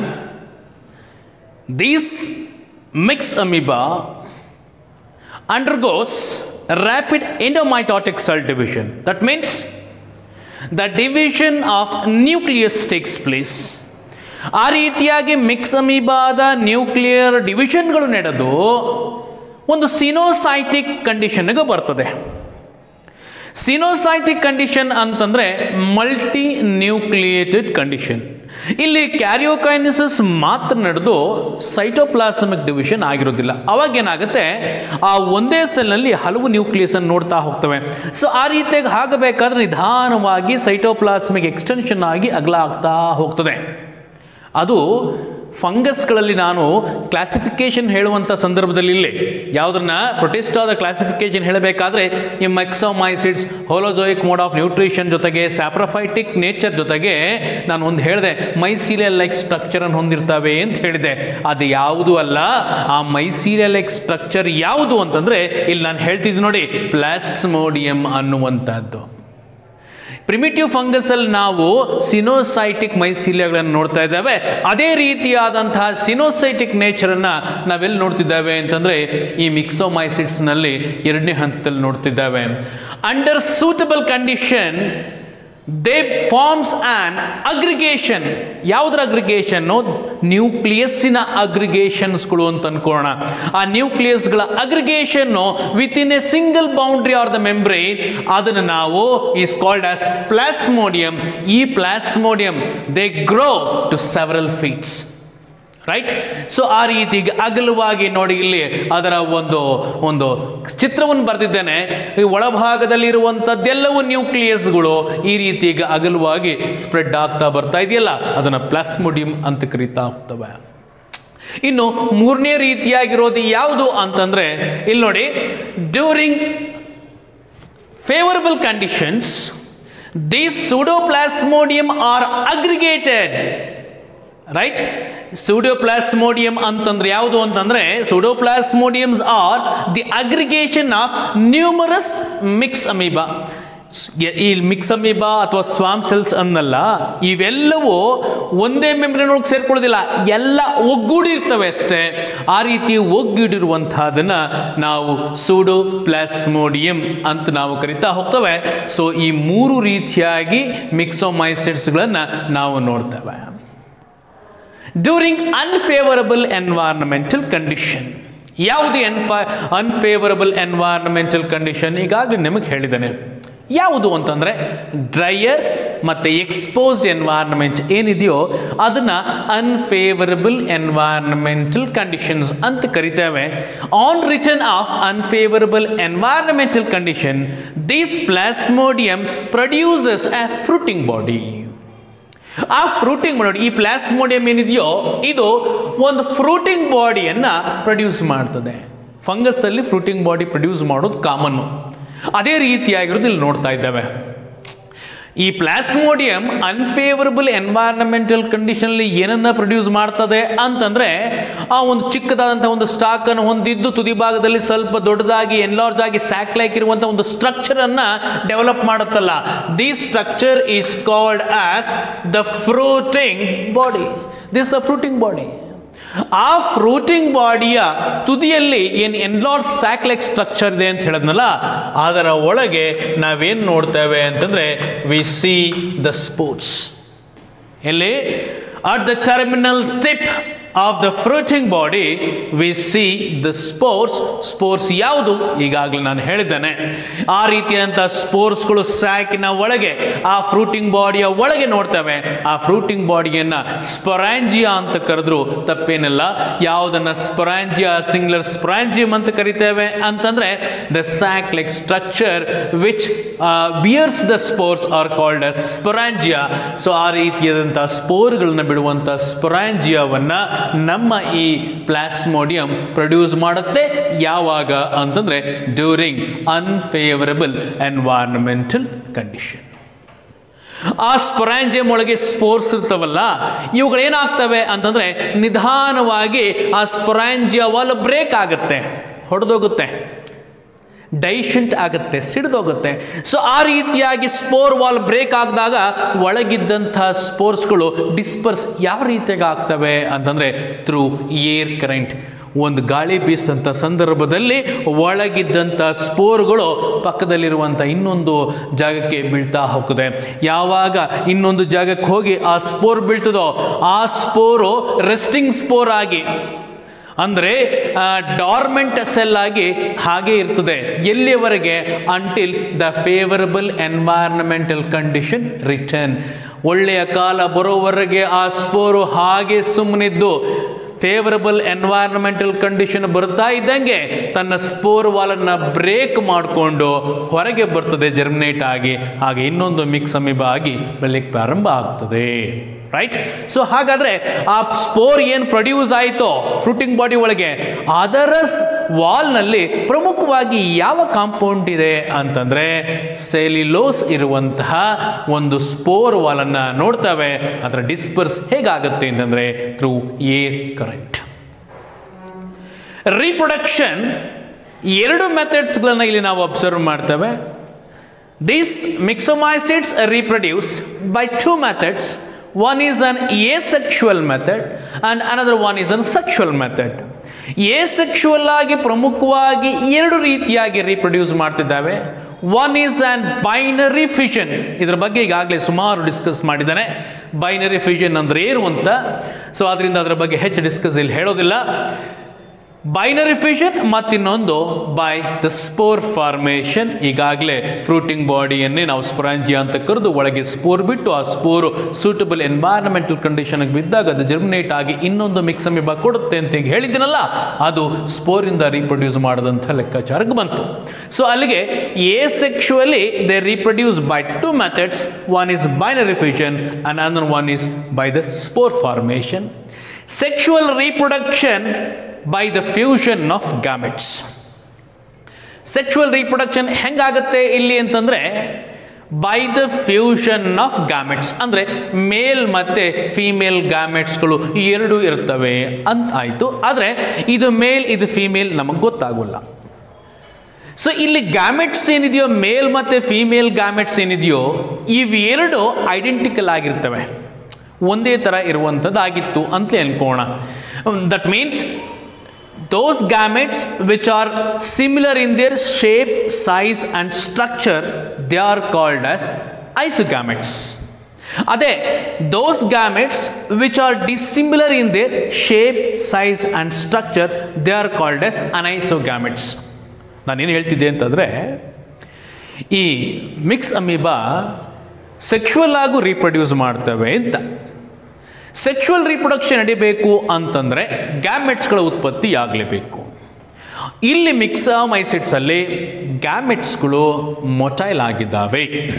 these mixed amoeba undergoes rapid endomitotic cell division. That means the division of nucleus takes place. ಆ ರೀತಿಯಾಗಿ mix ಅಮೀಬಾದ nuclear ಡಿವಿಷನ್ಗಳು ನಡೆದು ಒಂದು coenocytic ಕಂಡೀಷನ್ಗೆ ಬರ್ತದೆ coenocytic condition ಅಂತಂದರೆ ಮಲ್ಟಿ ನ್ಯೂಕ್ಲಿಯೇಟೆಡ್ ಕಂಡೀಷನ್ ಇಲ್ಲಿ ಕ್ಯಾರಿಯೋಕೈನಿಸಿಸ್ ಮಾತ್ರ ನಡೆದು ಸೈಟೋಪ್ಲಾಸಮಿಕ್ ಡಿವಿಷನ್ ಆಗಿರೋದಿಲ್ಲ ಅವಾಗ ಏನಾಗುತ್ತೆ ಆ ಒಂದೇ ಸೆಲ್ನಲ್ಲಿ ಹಲವು ನ್ಯೂಕ್ಲಿಯಸ್ ಅನ್ನು ನೋಡ್ತಾ ಹೋಗ್ತವೆ ಸೊ ಆ ರೀತಿಯಾಗಿ ಆಗಬೇಕಾದ್ರೆ ನಿಧಾನವಾಗಿ ಸೈಟೋಪ್ಲಾಸ್ಮಿಕ್ ಎಕ್ಸ್ಟೆನ್ಷನ್ ಆಗಿ ಅಗಲ ಆಗ್ತಾ ಹೋಗ್ತದೆ ಅದು ಫಂಗಸ್ಗಳಲ್ಲಿ ನಾನು ಕ್ಲಾಸಿಫಿಕೇಶನ್ ಹೇಳುವಂಥ ಸಂದರ್ಭದಲ್ಲಿ ಇಲ್ಲಿ ಯಾವುದನ್ನ ಪ್ರೊಟೆಸ್ಟಾದ ಕ್ಲಾಸಿಫಿಕೇಶನ್ ಹೇಳಬೇಕಾದ್ರೆ ಈ myxomycetes holozoic mode of nutrition ಜೊತೆಗೆ ಸ್ಯಾಪ್ರಫೈಟಿಕ್ ನೇಚರ್ ಜೊತೆಗೆ ನಾನು ಒಂದು ಹೇಳಿದೆ ಮೈಸೀರಿಯಲ್ ಲೈಕ್ ಸ್ಟ್ರಕ್ಚರ್ ಅನ್ನು ಹೊಂದಿರ್ತವೆ ಅಂತ ಹೇಳಿದೆ ಅದು ಯಾವುದು ಅಲ್ಲ ಆ ಮೈಸೀರಿಯಲ್ ಲೈಕ್ ಸ್ಟ್ರಕ್ಚರ್ ಯಾವುದು ಅಂತಂದ್ರೆ ಇಲ್ಲಿ ನಾನು ಹೇಳ್ತಿದ್ದೆ ನೋಡಿ ಪ್ಲಾಸ್ಮೋಡಿಯಂ ಅನ್ನುವಂಥದ್ದು ಪ್ರಿಮಿಟಿವ್ ಫಂಗಸ್ ಅಲ್ಲಿ ನಾವು ಸಿನೋಸೈಟಿಕ್ ಮೈಸೀಲಿಯಾಗಳನ್ನು ನೋಡ್ತಾ ಇದ್ದೇವೆ ಅದೇ ರೀತಿಯಾದಂತಹ ಸಿನೋಸೈಟಿಕ್ ನೇಚರನ್ನು ನಾವೆಲ್ಲಿ ನೋಡ್ತಿದ್ದೇವೆ ಅಂತಂದ್ರೆ ಈ ಮಿಕ್ಸೋಮೈಸಿಡ್ಸ್ ನಲ್ಲಿ ಎರಡನೇ ಹಂತದಲ್ಲಿ ನೋಡ್ತಿದ್ದೇವೆ under suitable condition they forms an aggregation ಯಾವುದ್ರ ಅಗ್ರಿಗೇಷನ್ನು ನ್ಯೂಕ್ಲಿಯಸ್ಸಿನ ಅಗ್ರಿಗೇಷನ್ಸ್ಗಳು ಅಂತ ಅನ್ಕೋಣ ಆ ನ್ಯೂಕ್ಲಿಯಸ್ಗಳ ಅಗ್ರಿಗೇಷನ್ನು within a single boundary or the membrane ಅದನ್ನು ನಾವು ಈಸ್ ಕಾಲ್ಡ್ ಆಸ್ ಪ್ಲಾಸ್ಮೋಡಿಯಂ ಈ plasmodium they grow to several feets right so ಆ ರೀತಿ ಅಗಲವಾಗಿ ನೋಡಿ ಇಲ್ಲಿ ಅದರ ಒಂದು ಒಂದು ಚಿತ್ರವನ್ನು ಬರೆದಿದ್ದೇನೆ ಈ ಒಳಭಾಗದಲ್ಲಿ ಇರುವಂಥದ್ದೆಲ್ಲವೂ ನ್ಯೂಕ್ಲಿಯಸ್ಗಳು ಈ ರೀತಿ ಈಗ ಅಗಲವಾಗಿ ಸ್ಪ್ರೆಡ್ ಆಗ್ತಾ ಬರ್ತಾ ಇದೆಯಲ್ಲ ಅದನ್ನು ಪ್ಲಾಸ್ಮೋಡಿಯಂ ಅಂತ ಕರೀತಾ ಹೋಗ್ತವೆ ಇನ್ನು ಮೂರನೇ ರೀತಿಯಾಗಿರೋದು ಯಾವುದು ಅಂತಂದ್ರೆ ಇಲ್ಲಿ ನೋಡಿ during favorable conditions these pseudoplasmodium are aggregated right pseudoplasmodium ಅಂತಂದ್ರೆ ಯಾವುದು ಅಂತಂದ್ರೆ pseudoplasmodiums are the aggregation of numerous myxamoeba ಈ ಮಿಕ್ಸ್ ಅಮೀಬಾ ಅಥವಾ ಸ್ವಾಮ್ ಸೆಲ್ಸ್ ಅನ್ನಲ್ಲ ಇವೆಲ್ಲವೂ ಒಂದೇ ಮೆಂಬ್ರೇನ್ ಒಳಗೆ ಸೇರ್ಕೊಳ್ಳೋದಿಲ್ಲ ಎಲ್ಲ ಒಗ್ಗೂಡಿರ್ತವೆ ಅಷ್ಟೇ ಆ ರೀತಿ ಒಗ್ಗೂಡಿರುವಂತಹದನ್ನ ನಾವು ಸೂಡೋ ಪ್ಲಾಸ್ಮೋಡಿಯಂ ಅಂತ ನಾವು ಕರಿತಾ ಹೋಗ್ತೇವೆ ಸೊ ಈ ಮೂರು ರೀತಿಯಾಗಿ ಮಿಕ್ಸೋಮೈಸಿಡ್ಸ್ಗಳನ್ನು ನಾವು ನೋಡ್ತೇವೆ ಡ್ಯೂರಿಂಗ್ ಅನ್ಫೇವರಬಲ್ ಎನ್ವೈರನ್ಮೆಂಟಲ್ ಕಂಡೀಷನ್ ಯಾವುದು ಎನ್ಫ ಅನ್ಫೇವರಬಲ್ ಎನ್ವೈರನ್ಮೆಂಟಲ್ ಕಂಡೀಷನ್ ಈಗಾಗಲೇ ನಿಮಗೆ ಹೇಳಿದ್ದೇನೆ ಯಾವುದು ಅಂತಂದರೆ ಡ್ರೈಯರ್ ಮತ್ತು ಎಕ್ಸ್ಪೋಸ್ಡ್ ಎನ್ವೈರನ್ಮೆಂಟ್ ಏನಿದೆಯೋ ಅದನ್ನು ಅನ್ಫೇವರಬಲ್ ಎನ್ವೈರನ್ಮೆಂಟಲ್ ಕಂಡೀಷನ್ಸ್ ಅಂತ ಕರಿತೇವೆ on return of unfavourable environmental condition this plasmodium produces a fruiting body ಆ ಫ್ರೂಟಿಂಗ್ ನೋಡಿ ಈ ಪ್ಲಾಸ್ಮೋಡಿಯಂ ಏನಿದೆಯೋ ಇದು ಒಂದು ಫ್ರೂಟಿಂಗ್ ಬಾಡಿಯನ್ನು ಪ್ರೊಡ್ಯೂಸ್ ಮಾಡ್ತದೆ ಫಂಗಸ್ ಅಲ್ಲಿ ಫ್ರೂಟಿಂಗ್ ಬಾಡಿ ಪ್ರೊಡ್ಯೂಸ್ ಮಾಡೋದು ಕಾಮನ್ನು ಅದೇ ರೀತಿಯಾಗಿರೋದು ಇಲ್ಲಿ ನೋಡ್ತಾ ಇದ್ದೇವೆ ಈ ಪ್ಲಾಸ್ಮೋಡಿಯಂ ಅನ್ಫೇವರಬಲ್ ಎನ್ವೈರನ್ಮೆಂಟಲ್ ಕಂಡೀಷನಲ್ಲಿ ಏನನ್ನ ಪ್ರೊಡ್ಯೂಸ್ ಮಾಡ್ತದೆ ಅಂತಂದ್ರೆ ಆ ಒಂದು ಚಿಕ್ಕದಾದಂತಹ ಒಂದು ಸ್ಟಾಕ್ ಅನ್ನು ಹೊಂದಿದ್ದು ತುದಿ ಭಾಗದಲ್ಲಿ ಸ್ವಲ್ಪ ದೊಡ್ಡದಾಗಿ ಎನ್ಲಾರ್ಜ್ ಆಗಿ ಸ್ಯಾಕ್ಲೈಕ್ ಇರುವಂತಹ ಒಂದು ಸ್ಟ್ರಕ್ಚರ್ ಅನ್ನ ಡೆವಲಪ್ ಮಾಡುತ್ತಲ್ಲ the structure is called as the fruiting body this the fruiting body ಆ ಫ್ರೂಟಿಂಗ್ ಬಾಡಿಯ ತುದಿಯಲ್ಲಿ ಏನು ಎನ್ಲಾರ್ಜ್ ಸ್ಯಾಕ್ಲೆಕ್ ಸ್ಟ್ರಕ್ಚರ್ ಇದೆ ಅಂತ ಹೇಳಿದ್ನಲ್ಲ ಅದರ ಒಳಗೆ ನಾವೇನು ನೋಡ್ತೇವೆ ಅಂತಂದ್ರೆ ವಿ ಸಿ ದ ಸ್ಪೋರ್ಟ್ಸ್ ಎಲ್ಲಿ at the terminal tip of the fruiting body we see the spores spores ಯಾವುದು ಈಗಾಗಲೇ ನಾನು ಹೇಳಿದ್ದೇನೆ ಆ ರೀತಿಯಾದಂಥ ಸ್ಪೋರ್ಟ್ಸ್ಗಳು ಸ್ಯಾಕಿನ ಒಳಗೆ ಆ ಫ್ರೂಟಿಂಗ್ ಬಾಡಿಯ ಒಳಗೆ ನೋಡ್ತೇವೆ ಆ ಫ್ರೂಟಿಂಗ್ ಬಾಡಿಯನ್ನು ಸ್ಪೊರಾಂಜಿಯಾ ಅಂತ ಕರೆದ್ರು ತಪ್ಪೇನಿಲ್ಲ ಯಾವುದನ್ನ ಸ್ಪೊರಾಂಜಿಯಾ ಸಿಂಗ್ಲರ್ ಸ್ಪೊರಾಂಜಿಯಂ ಅಂತ ಕರಿತೇವೆ ಅಂತಂದ್ರೆ the sac like structure which bears the spores are called as sporangia so ಆ ರೀತಿಯಾದಂಥ ಸ್ಪೋರ್ಗಳನ್ನ ಬಿಡುವಂಥ ಸ್ಪೊರಾಂಜಿಯಾವನ್ನ ನಮ್ಮ ಈ ಪ್ಲಾಸ್ಮೋಡಿಯಂ ಪ್ರೊಡ್ಯೂಸ್ ಮಾಡುತ್ತೆ ಯಾವಾಗ ಅಂತಂದ್ರೆ ಡ್ಯೂರಿಂಗ್ ಅನ್ಫೇವರಬಲ್ ಎನ್ವೈರನ್ಮೆಂಟಲ್ ಕಂಡೀಷನ್ ಆ ಸ್ಪೊರಾಂಜಿಯಂ ಒಳಗೆ ಸ್ಪೋರ್ಸ್ ಇರ್ತವಲ್ಲ ಇವುಗಳೇನಾಗ್ತವೆ ಅಂತಂದ್ರೆ ನಿಧಾನವಾಗಿ ಆ ಸ್ಪೊರಾಂಜಿಯ ವಾಲ್ ಬ್ರೇಕ್ ಆಗುತ್ತೆ ಹೊಡೆದೋಗುತ್ತೆ ಡೈಷಂಟ್ ಆಗುತ್ತೆ ಸಿಡಿದೋಗುತ್ತೆ ಸೊ ಆ ರೀತಿಯಾಗಿ ಸ್ಪೋರ್ ವಾಲ್ ಬ್ರೇಕ್ ಆಗಿದಾಗ ಒಳಗಿದ್ದಂಥ ಸ್ಪೋರ್ಸ್ಗಳು ಡಿಸ್ಪರ್ಸ್ ಯಾವ ರೀತಿಯಾಗಿ ಆಗ್ತವೆ ಅಂತಂದರೆ ಥ್ರೂ ಏರ್ ಕರೆಂಟ್ ಒಂದು ಗಾಳಿ ಬೀಸಿದಂಥ ಸಂದರ್ಭದಲ್ಲಿ ಒಳಗಿದ್ದಂಥ ಸ್ಪೋರ್ಗಳು ಪಕ್ಕದಲ್ಲಿರುವಂಥ ಇನ್ನೊಂದು ಜಾಗಕ್ಕೆ ಬೀಳ್ತಾ ಹೋಗ್ತದೆ ಯಾವಾಗ ಇನ್ನೊಂದು ಜಾಗಕ್ಕೆ ಹೋಗಿ ಆ ಸ್ಪೋರ್ ಬೀಳ್ತದೋ ಆ ಸ್ಪೋರು ರೆಸ್ಟಿಂಗ್ ಸ್ಪೋರ್ ಆಗಿ ಅಂದರೆ ಡಾರ್ಮೆಂಟ್ ಸೆಲ್ ಆಗಿ ಹಾಗೆ ಇರ್ತದೆ ಎಲ್ಲಿಯವರೆಗೆ until the favourable environmental condition return ಒಳ್ಳೆಯ ಕಾಲ ಬರೋವರೆಗೆ ಆ ಸ್ಪೋರು ಹಾಗೆ ಸುಮ್ಮನಿದ್ದು ಫೇವರಬಲ್ ಎನ್ವೈರನ್ಮೆಂಟಲ್ ಕಂಡೀಷನ್ ಬರ್ತಾ ಇದ್ದಂಗೆ ತನ್ನ ಸ್ಪೋರ್ ವಾಲನ್ನು ಬ್ರೇಕ್ ಮಾಡಿಕೊಂಡು ಹೊರಗೆ ಬರ್ತದೆ ಜರ್ಮಿನೇಟ್ ಆಗಿ ಹಾಗೆ ಇನ್ನೊಂದು ಮಿಕ್ಸ್ ಅಮೀಬ ಆಗಿ ಬೆಳಿಗ್ಗೆ ಪ್ರಾರಂಭ ಆಗ್ತದೆ ರೈಟ್ ಸೊ ಹಾಗಾದ್ರೆ ಆ ಸ್ಪೋರ್ ಏನು ಪ್ರೊಡ್ಯೂಸ್ ಆಯಿತೋ ಫ್ರೂಟಿಂಗ್ ಬಾಡಿ ಒಳಗೆ ಅದರ ವಾಲ್ನಲ್ಲಿ ಪ್ರಮುಖವಾಗಿ ಯಾವ ಕಾಂಪೌಂಡ್ ಇದೆ ಅಂತಂದ್ರೆ ಸೆಲಿಲೋಸ್ ಇರುವಂತಹ ಒಂದು ಸ್ಪೋರ್ ವಾಲನ್ನು ನೋಡ್ತವೆ ಅದರ ಡಿಸ್ಪರ್ಸ್ ಹೇಗಾಗುತ್ತೆ ಅಂತಂದ್ರೆ ಥ್ರೂ ಏರ್ ಕರೆಂಟ್ ರೀಪ್ರೊಡಕ್ಷನ್ ಎರಡು ಮೆಥಡ್ಸ್ಗಳನ್ನು ಇಲ್ಲಿ ನಾವು ಅಬ್ಸರ್ವ್ ಮಾಡ್ತೇವೆ These myxomycetes reproduce by two methods. One is an asexual method and another one is an sexual method. ಏಸೆಕ್ಷುವಲ್ ಆಗಿ ಪ್ರಮುಖವಾಗಿ ಎರಡು ರೀತಿಯಾಗಿ ರೀಪ್ರೊಡ್ಯೂಸ್ ಮಾಡ್ತಿದ್ದಾವೆ one is an binary fission ಇದ್ರ ಬಗ್ಗೆ ಈಗಾಗಲೇ ಸುಮಾರು ಡಿಸ್ಕಸ್ ಮಾಡಿದ್ದಾನೆ ಬೈನರಿ ಫಿಷನ್ ಅಂದ್ರೆ ಏನು ಅಂತ ಸೊ ಅದರಿಂದ ಅದರ ಬಗ್ಗೆ ಹೆಚ್ಚು ಡಿಸ್ಕಸ್ ಇಲ್ಲಿ ಹೇಳೋದಿಲ್ಲ ಬೈನರಿ ಫಿಷನ್ ಮತ್ತಿನ್ನೊಂದು ಬೈ ದ ಸ್ಪೋರ್ ಫಾರ್ಮೇಷನ್ ಈಗಾಗಲೇ ಫ್ರೂಟಿಂಗ್ ಬಾಡಿಯನ್ನೇ ನಾವು ಸ್ಪೊರಾಂಜಿ ಅಂತ ಕರೆದು ಒಳಗೆ ಸ್ಪೋರ್ ಬಿಟ್ಟು ಆ ಸ್ಪೋರ್ ಸೂಟಬಲ್ ಎನ್ವೈರನ್ಮೆಂಟಲ್ ಕಂಡೀಷನ್ಗೆ ಬಿದ್ದಾಗ ಅದು ಜರ್ಮಿನೇಟ್ ಆಗಿ ಇನ್ನೊಂದು ಮಿಕ್ಸಮಿಬ ಕೊಡುತ್ತೆ ಅಂತ ಈಗ ಹೇಳಿದ್ದೀನಲ್ಲ ಅದು ಸ್ಪೋರಿಂದ ರೀಪ್ರೊಡ್ಯೂಸ್ ಮಾಡದಂಥ ಲೆಕ್ಕಾಚಾರಕ್ಕೆ ಬಂತು ಸೊ ಅಲ್ಲಿಗೆ asexually they reproduce by two methods one is binary fission and another one is by the spore formation sexual reproduction by the fusion of gametes sexual reproduction ಹೆಂಗಾಗುತ್ತೆ ಇಲ್ಲಿ ಅಂತಂದ್ರೆ by the fusion of gametes ಅಂದ್ರೆ male ಮತ್ತೆ female ಗ್ಯಾಮೆಟ್ಸ್ಗಳು ಎರಡು ಇರ್ತವೆ ಅಂತ ಆಯ್ತು ಆದ್ರೆ ಇದು ಮೇಲ್ ಇದು ಫಿಮೇಲ್ ನಮಗೆ ಗೊತ್ತಾಗೋಲ್ಲ ಸೊ ಇಲ್ಲಿ ಗ್ಯಾಮೆಟ್ಸ್ ಏನಿದೆಯೋ ಮೇಲ್ ಮತ್ತೆ ಫಿಮೇಲ್ ಗ್ಯಾಮೆಟ್ಸ್ ಏನಿದೆಯೋ ಇವೆರಡು ಐಡೆಂಟಿಕಲ್ ಆಗಿರ್ತವೆ ಒಂದೇ ಥರ ಇರುವಂಥದ್ದಾಗಿತ್ತು ಅಂತ ಅನ್ಕೋಣ that means those gametes which are similar in their shape, size, and structure, they are called as isogametes. ಅದೇ those gametes which are dissimilar in their shape, size, and structure, they are called as anisogametes. ನಾನೇನು ಹೇಳ್ತಿದ್ದೆ ಅಂತಂದರೆ ಈ myxamoeba sexual ಆಗು reproduce ಮಾಡ್ತವೆ ಅಂತ sexual reproduction ನಡಿಬೇಕು ಅಂತಂದರೆ ಗ್ಯಾಮೆಟ್ಸ್ಗಳ ಉತ್ಪತ್ತಿ ಆಗಲೇಬೇಕು ಇಲ್ಲಿ ಮಿಕ್ಸಾಮೈಸಿಟ್ಸಲ್ಲಿ ಗ್ಯಾಮೆಟ್ಸ್ಗಳು ಮೊಟೈಲ್ ಆಗಿದ್ದಾವೆ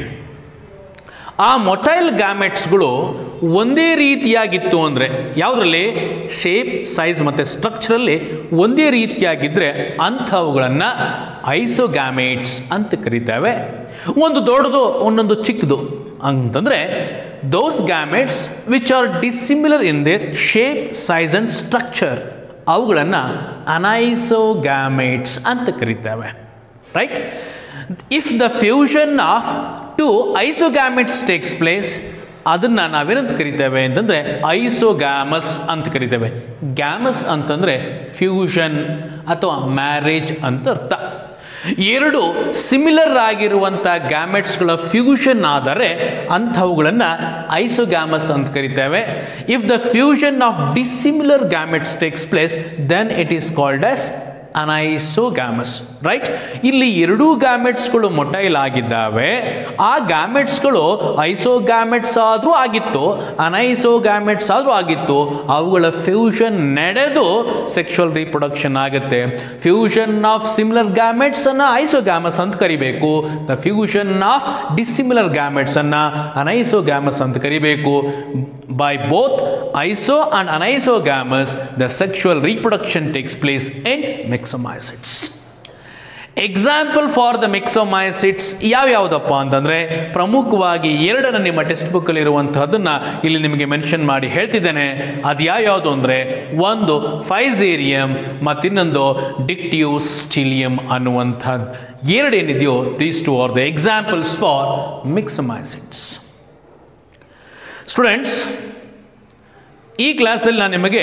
ಆ ಮೊಟೈಲ್ ಗ್ಯಾಮೆಟ್ಸ್ಗಳು ಒಂದೇ ರೀತಿಯಾಗಿತ್ತು ಅಂದರೆ ಯಾವುದರಲ್ಲಿ ಶೇಪ್ ಸೈಜ್ ಮತ್ತು ಸ್ಟ್ರಕ್ಚರಲ್ಲಿ ಒಂದೇ ರೀತಿಯಾಗಿದ್ದರೆ ಅಂಥವುಗಳನ್ನು ಐಸೋಗ್ಯಾಮೇಟ್ಸ್ ಅಂತ ಕರಿತೇವೆ ಒಂದು ದೊಡ್ಡದು ಒಂದೊಂದು ಚಿಕ್ಕದು ಅಂತಂದರೆ those gametes which are dissimilar in their shape size and structure ಅವುಗಳನ್ನು ಅನೈಸೋಗ್ಯಾಮೇಟ್ಸ್ ಅಂತ ಕರಿತೇವೆ right if the fusion of two isogametes takes place ಅದನ್ನು ನಾವೇನಂತ ಕರಿತೇವೆ ಅಂತಂದರೆ ಐಸೋಗ್ಯಾಮಸ್ ಅಂತ ಕರಿತೇವೆ ಗ್ಯಾಮಸ್ ಅಂತಂದರೆ ಫ್ಯೂಷನ್ ಅಥವಾ ಮ್ಯಾರೇಜ್ ಅಂತ ಅರ್ಥ ಎರಡು ಸಿಮಿಲರ್ ಆಗಿರುವಂಥ ಗ್ಯಾಮೆಟ್ಸ್ಗಳ ಫ್ಯೂಷನ್ ಆದರೆ ಅಂಥವುಗಳನ್ನು ಐಸೋಗ್ಯಾಮಸ್ ಅಂತ ಕರಿತೇವೆ if the fusion of dissimilar gametes takes place then it is called as anisogamous right ಇಲ್ಲಿ ಎರಡೂ ಗ್ಯಾಮೆಟ್ಸ್ಗಳು ಮೊಟೈಲ್ ಆಗಿದ್ದಾವೆ ಆ ಗ್ಯಾಮೆಟ್ಸ್ಗಳು ಐಸೋಗ್ಯಾಮೆಟ್ಸ್ ಆದರೂ ಆಗಿತ್ತು ಅನೈಸೋಗ್ಯಾಮೆಟ್ಸ್ ಆದರೂ ಆಗಿತ್ತು ಅವುಗಳ ಫ್ಯೂಷನ್ ನಡೆದು ಸೆಕ್ಷುವಲ್ ರೀಪ್ರೊಡಕ್ಷನ್ ಆಗುತ್ತೆ ಫ್ಯೂಷನ್ ಆಫ್ ಸಿಮಿಲರ್ ಗ್ಯಾಮೆಟ್ಸ್ ಅನ್ನ ಐಸೋಗ್ಯಾಮಸ್ ಅಂತ ಕರಿಬೇಕು the fusion of dissimilar gametes ಅನ್ನ ಅನೈಸೋಗ್ಯಾಮಸ್ ಅಂತ ಕರಿಬೇಕು by both iso and anisogamous the sexual reproduction takes place in myxomycetes example for the myxomycetes ಯಾವ್ಯಾವುದಪ್ಪ ಅಂತಂದರೆ ಪ್ರಮುಖವಾಗಿ ಎರಡನ್ನ ನಿಮ್ಮ ಟೆಕ್ಸ್ಟ್ ಬುಕ್ಕಲ್ಲಿ ಇರುವಂತಹದನ್ನ ಇಲ್ಲಿ ನಿಮಗೆ ಮೆನ್ಷನ್ ಮಾಡಿ ಹೇಳ್ತಿದ್ದೇನೆ ಅದು ಯಾವ್ಯಾವುದು ಅಂದರೆ ಒಂದು ಫೈಸೇರಿಯಂ ಮತ್ತಿನ್ನೊಂದು ಡಿಕ್ಟಿಯೋಸ್ಟಿಲಿಯಂ ಅನ್ನುವಂಥದ್ದು ಎರಡೇನಿದೆಯೋ these two are the examples for myxomycetes students ಈ ಕ್ಲಾಸಲ್ಲಿ ನಾನು ನಿಮಗೆ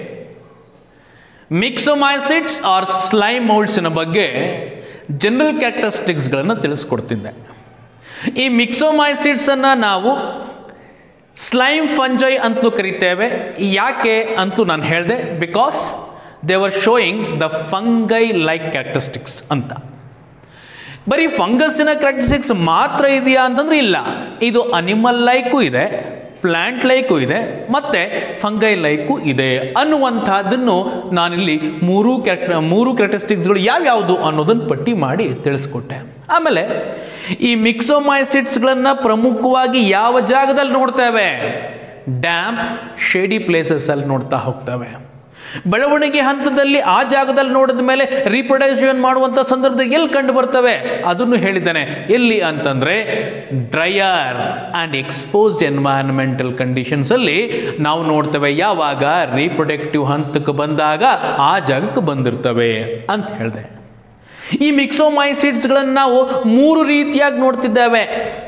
ಮಿಕ್ಸೋಮೈಸಿಟ್ಸ್ ಆರ್ ಸ್ಲೈಮ್ ಮೌಲ್ಡ್ಸಿನ ಬಗ್ಗೆ ಜನರಲ್ ಕ್ಯಾರೆಕ್ಟರಿಸ್ಟಿಕ್ಸ್ಗಳನ್ನು ತಿಳಿಸ್ಕೊಡ್ತಿದ್ದೆ ಈ ಮಿಕ್ಸೋಮೈಸಿಟ್ಸನ್ನು ನಾವು ಸ್ಲೈಮ್ ಫಂಜೈ ಅಂತಲೂ ಕರಿತೇವೆ ಯಾಕೆ ಅಂತೂ ನಾನು ಹೇಳಿದೆ because they were showing the fungi like characteristics ಅಂತ ಬರೀ ಫಂಗಸ್ಸಿನ ಕ್ಯಾರೆಕ್ಟರಿಸ್ಟಿಕ್ಸ್ ಮಾತ್ರ ಇದೆಯಾ ಅಂತಂದ್ರೆ ಇಲ್ಲ ಇದು ಅನಿಮಲ್ ಲೈಕು ಇದೆ ಪ್ಲ್ಯಾಂಟ್ ಲೈಕು ಇದೆ ಮತ್ತೆ ಫಂಗೈ ಲೈಕು ಇದೆ ಅನ್ನುವಂಥದ್ದನ್ನು ನಾನಿಲ್ಲಿ ಮೂರು ಕ್ಯಾರೆಕ್ಟ ಮೂರು ಕ್ಯಾರೆಕ್ಟರಿಸ್ಟಿಕ್ಸ್ಗಳು ಯಾವ್ಯಾವುದು ಅನ್ನೋದನ್ನು ಪಟ್ಟಿ ಮಾಡಿ ತಿಳಿಸ್ಕೊಟ್ಟೆ ಆಮೇಲೆ ಈ ಮಿಕ್ಸೋಮೈಸಿಟ್ಸ್ಗಳನ್ನು ಪ್ರಮುಖವಾಗಿ ಯಾವ ಜಾಗದಲ್ಲಿ ನೋಡ್ತೇವೆ ಡ್ಯಾಂಪ್ ಶೇಡಿ ಪ್ಲೇಸಸ್ಸಲ್ಲಿ ನೋಡ್ತಾ ಹೋಗ್ತವೆ ಬೆಳವಣಿಗೆ ಹಂತದಲ್ಲಿ ಆ ಜಾಗದಲ್ಲಿ ನೋಡಿದ ಮೇಲೆ ರೀಪ್ರೊಡಕ್ಷನ್ ಮಾಡುವಂಥ ಸಂದರ್ಭದಲ್ಲಿ ಎಲ್ಲಿ ಕಂಡು ಬರ್ತವೆ ಅದನ್ನು ಹೇಳಿದ್ದಾನೆ ಎಲ್ಲಿ ಅಂತಂದರೆ ಡ್ರೈಯರ್ ಆ್ಯಂಡ್ ಎಕ್ಸ್ಪೋಸ್ಡ್ ಎನ್ವೈರನ್ಮೆಂಟಲ್ ಕಂಡೀಷನ್ಸಲ್ಲಿ ನಾವು ನೋಡ್ತೇವೆ ಯಾವಾಗ ರೀಪ್ರೊಡಕ್ಟಿವ್ ಹಂತಕ್ಕೆ ಬಂದಾಗ ಆ ಜಾಗಕ್ಕೆ ಬಂದಿರ್ತವೆ ಅಂತ ಹೇಳಿದೆ ಈ ಮಿಕ್ಸೋಮೈಸಿಡ್ಸ್ಗಳನ್ನು ನಾವು ಮೂರು ರೀತಿಯಾಗಿ ನೋಡ್ತಿದ್ದೇವೆ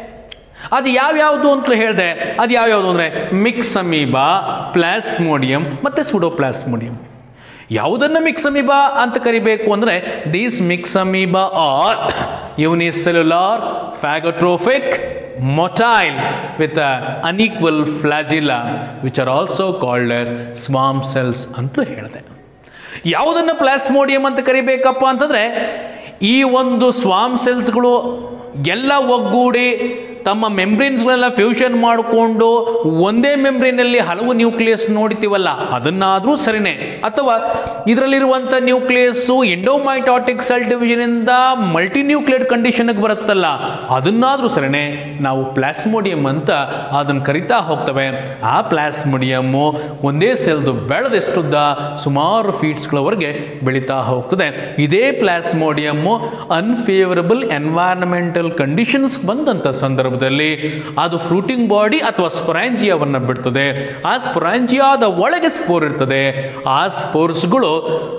ಅದು ಯಾವ್ಯಾವುದು ಅಂತ ಹೇಳಿದೆ ಅದು ಯಾವ್ಯಾವುದು ಅಂದರೆ ಮಿಕ್ಸಮೀಬಾ ಪ್ಲಾಸ್ಮೋಡಿಯಂ ಮತ್ತು ಸುಡೋಪ್ಲಾಸ್ಮೋಡಿಯಂ ಯಾವುದನ್ನು ಮಿಕ್ಸಮೀಬಾ ಅಂತ ಕರಿಬೇಕು ಅಂದರೆ these myxamoeba are unicellular phagotrophic motile with unequal flagella which are also called as swarm cells ಅಂತ ಹೇಳಿದೆ ಯಾವುದನ್ನು ಪ್ಲಾಸ್ಮೋಡಿಯಂ ಅಂತ ಕರಿಬೇಕಪ್ಪ ಅಂತಂದರೆ ಈ ಒಂದು ಸ್ವಾಮ್ ಸೆಲ್ಸ್ಗಳು ಎಲ್ಲ ಒಗ್ಗೂಡಿ ತಮ್ಮ ಮೆಂಬ್ರೇನ್ಸ್ಗಳೆಲ್ಲ ಫ್ಯೂಷನ್ ಮಾಡಿಕೊಂಡು ಒಂದೇ ಮೆಂಬ್ರೇನಲ್ಲಿ ಹಲವು ನ್ಯೂಕ್ಲಿಯಸ್ ನೋಡ್ತೀವಲ್ಲ ಅದನ್ನಾದರೂ ಸರಿನೇ ಅಥವಾ ಇದರಲ್ಲಿರುವಂಥ ನ್ಯೂಕ್ಲಿಯಸ್ಸು ಎಂಡೋಮೈಟಾಟಿಕ್ ಸೆಲ್ ಡಿವಿಷನಿಂದ ಮಲ್ಟಿ ನ್ಯೂಕ್ಲಿಯರ್ ಕಂಡೀಷನ್ಗೆ ಬರುತ್ತಲ್ಲ ಅದನ್ನಾದರೂ ಸರಿನೇ ನಾವು ಪ್ಲಾಸ್ಮೋಡಿಯಂ ಅಂತ ಅದನ್ನು ಕರಿತಾ ಹೋಗ್ತವೆ ಆ ಪ್ಲಾಸ್ಮೋಡಿಯಮ್ಮು ಒಂದೇ ಸೆಲ್ದು ಬೆಳೆದೆಷ್ಟುದ್ದ ಸುಮಾರು ಫೀಟ್ಸ್ಗಳವರೆಗೆ ಬೆಳೀತಾ ಹೋಗ್ತದೆ ಇದೇ ಪ್ಲಾಸ್ಮೋಡಿಯಮ್ಮು ಅನ್ಫೇವರಬಲ್ ಎನ್ವೈರನ್ಮೆಂಟಲ್ ಕಂಡೀಷನ್ಸ್ ಬಂದಂಥ ಸಂದರ್ಭದಲ್ಲಿ ಅದು ಫ್ರೂಟಿಂಗ್ ಬಾಡಿ ಅಥವಾ ಸ್ಪೊರಾಂಜಿಯಾವನ್ನು ಬಿಡ್ತದೆ ಆ ಸ್ಪೊರಾಂಜಿಯಾದ ಒಳಗೆ ಸ್ಪೋರ್ ಇರ್ತದೆ ಆ ಸ್ಪೋರ್ಸ್ಗಳು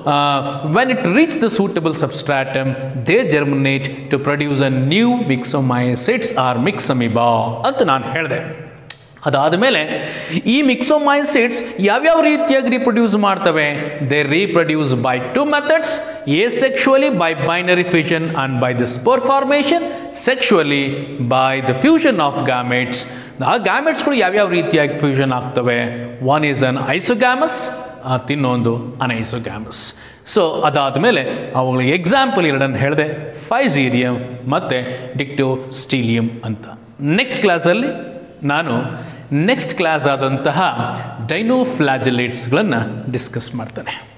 when it reach the suitable substratum they germinate to produce a new myxomycetes or myxamoeba ಅಂತ ನಾನು ಹೇಳಿದೆ ಅದಾದ ಮೇಲೆ ಈ ಮಿಕ್ಸೋಮೈಸಿಡ್ಸ್ ಯಾವ್ಯಾವ ರೀತಿಯಾಗಿ ರೀಪ್ರೊಡ್ಯೂಸ್ ಮಾಡ್ತವೆ they reproduce by two methods asexually by binary fusion and by the spore formation sexually by the fusion of gametes ಆ ಗ್ಯಾಮೆಟ್ಸ್ಗಳು ಯಾವ್ಯಾವ ರೀತಿಯಾಗಿ ಫ್ಯೂಷನ್ ಆಗ್ತವೆ ಒನ್ ಈಸ್ ಅನ್ ಐಸೋಗ್ಯಾಮಸ್ ಇನ್ನೊಂದು ಅನೈಸೋಗ್ಯಾಮಸ್ ಸೊ ಅದಾದಮೇಲೆ ಅವುಗಳಿಗೆ ಎಕ್ಸಾಂಪಲ್ ಎರಡನ್ನು ಹೇಳಿದೆ ಫೈಸೀರಿಯಂ ಮತ್ತು ಡಿಕ್ಟೋ ಸ್ಟೀಲಿಯಂ ಅಂತ ನೆಕ್ಸ್ಟ್ ಕ್ಲಾಸಲ್ಲಿ ನಾನು ನೆಕ್ಸ್ಟ್ ಕ್ಲಾಸ್ ಆದಂತಹ ಡೈನೋಫ್ಲಾಜಲೇಟ್ಸ್ಗಳನ್ನು ಡಿಸ್ಕಸ್ ಮಾಡ್ತೇನೆ